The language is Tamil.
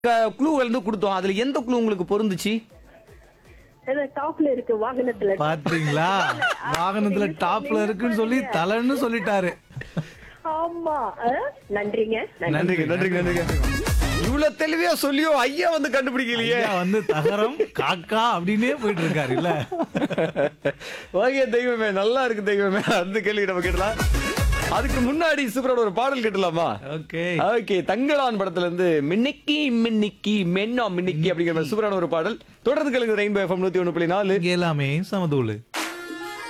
க்ளூ வந்து கொடுத்தோம் அதுல எந்த க்ளூ உங்களுக்கு பொருந்துச்சு ஏன்னா டாப்ல இருக்கு வாகனத்துல பாத்தீங்களா வாகனத்துல டாப்ல இருக்குன்னு சொல்லி தலைன்னு சொல்லிட்டாரு ஆமா அஹ், நன்றிங்க நன்றி நன்றிங்க நன்றிங்க நன்றிங்க இவ்வளவு தெளிவா சொல்லியும் ஐயா வந்து கண்டுபிடிக்கலையே ஐயா வந்து தகரம் காக்கா அப்படின்னே போயிட்டு இருக்காரு இல்ல ஓகே தெய்வமே நல்லா இருக்கு தெய்வமே அந்த கேள்வி நம்ம கேட்டலாம் அதுக்கு முன்னாடி சூப்பரோட ஒரு பாடல் கேட்டலாமா ஓகே ஓகே தங்களான் படத்துல இருந்து மின்னிக்கி மின்னிக்கி மென்னா மின்னிக்கி அப்படிங்கிற மாதிரி சூப்பரான ஒரு பாடல் தொடர்ந்து கலந்து ரெயின்போ எஃப்எம் நூத்தி ஒண்ணு புள்ளி நாலு இங்க எல்லாமே சமதூளு